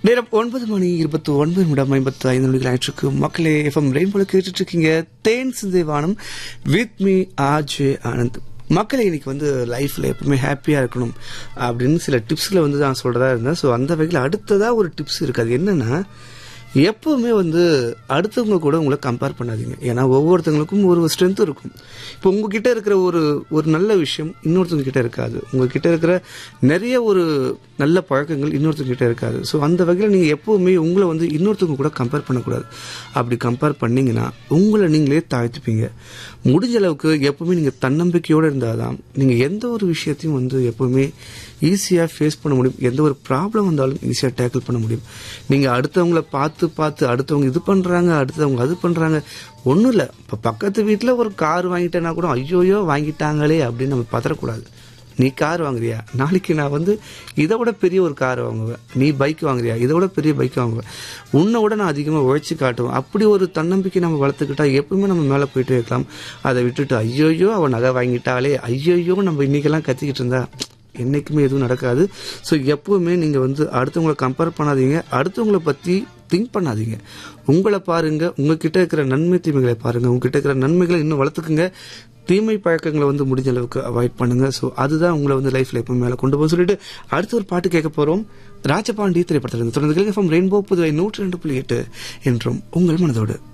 நேரம் ஒன்பது மணி இருபத்தி ஒன்பது நிமிடம் ஐம்பத்தி ஐந்து நொடிகள் ஆயிற்றுக்கு மக்களே எஃப்எம் ரெயின்போல கேட்டுட்டு இருக்கீங்க தேன் சிந்தை வானம் வித் மீ ஆஜே ஆனந்த் மக்களே இன்னைக்கு வந்து லைஃப்ல எப்பவுமே ஹாப்பியா இருக்கணும் அப்படின்னு சில டிப்ஸ்களை வந்து நான் சொல்றதா இருந்தேன் ஸோ அந்த வகையில் அடுத்ததா ஒரு டிப்ஸ் இருக்கு அது என்னன்னா எப்பவுமே வந்து அடுத்தவங்க கூட உங்களை கம்பேர் பண்ணாதீங்க ஏன்னா ஒவ்வொருத்தவங்களுக்கும் ஒரு ஸ்ட்ரென்த் இருக்கும் இப்போ உங்ககிட்ட இருக்கிற ஒரு ஒரு நல்ல விஷயம் இன்னொருத்தவங்க கிட்ட இருக்காது உங்ககிட்ட இருக்கிற நிறைய ஒரு நல்ல பழக்கங்கள் இன்னொருத்தவங்க கிட்ட இருக்காது ஸோ அந்த வகையில் நீங்கள் எப்பவுமே உங்களை வந்து இன்னொருத்தவங்க கூட கம்பேர் பண்ணக்கூடாது அப்படி கம்பேர் பண்ணீங்கன்னா உங்களை நீங்களே தாழ்த்துப்பீங்க முடிஞ்ச அளவுக்கு எப்பவுமே நீங்கள் தன்னம்பிக்கையோடு இருந்தால் தான் நீங்கள் எந்த ஒரு விஷயத்தையும் வந்து எப்பவுமே ஈஸியாக ஃபேஸ் பண்ண முடியும் எந்த ஒரு ப்ராப்ளம் வந்தாலும் ஈஸியாக டேக்கிள் பண்ண முடியும் நீங்கள் அடுத்தவங்கள பார்த்து பார்த்து அடுத்தவங்க இது பண்ணுறாங்க அடுத்தவங்க அது பண்ணுறாங்க ஒன்றும் இல்லை இப்போ பக்கத்து வீட்டில் ஒரு கார் வாங்கிட்டேன்னா கூட ஐயோயோ வாங்கிட்டாங்களே அப்படின்னு நம்ம பதறக்கூடாது நீ கார் வாங்குறியா நாளைக்கு நான் வந்து இதை விட பெரிய ஒரு கார் வாங்குவேன் நீ பைக் வாங்குறியா இதை விட பெரிய பைக் வாங்குவேன் உன்னை விட நான் அதிகமாக உழைச்சி காட்டுவேன் அப்படி ஒரு தன்னம்பிக்கை நம்ம வளர்த்துக்கிட்டா எப்பவுமே நம்ம மேலே போயிட்டே இருக்கலாம் அதை விட்டுட்டு ஐயோயோ அவன் நகை வாங்கிட்டாலே ஐயோயோ நம்ம இன்னைக்கெல்லாம் கத்திக்கிட்டு இருந்தா என்னைக்குமே எதுவும் நடக்காது ஸோ எப்பவுமே நீங்கள் வந்து அடுத்தவங்களை கம்பேர் பண்ணாதீங்க அடுத்தவங்களை பற்றி திங்க் பண்ணாதீங்க உங்களை பாருங்க உங்ககிட்ட இருக்கிற நன்மை தீமைகளை பாருங்க உங்ககிட்ட இருக்கிற நன்மைகளை இன்னும் வளர்த்துக்குங்க தீமை பழக்கங்களை வந்து முடிஞ்ச அளவுக்கு அவாய்ட் பண்ணுங்க ஸோ அதுதான் உங்களை வந்து லைஃப்ல எப்பவும் மேலே கொண்டு போக சொல்லிட்டு அடுத்த ஒரு பாட்டு கேட்க போறோம் ராஜபாண்டி திரைப்படத்திலிருந்து தொடர்ந்து ரெயின்போ புதுவை நூற்றி ரெண்டு புள்ளி எட்டு என்றும் உங்கள் மனதோடு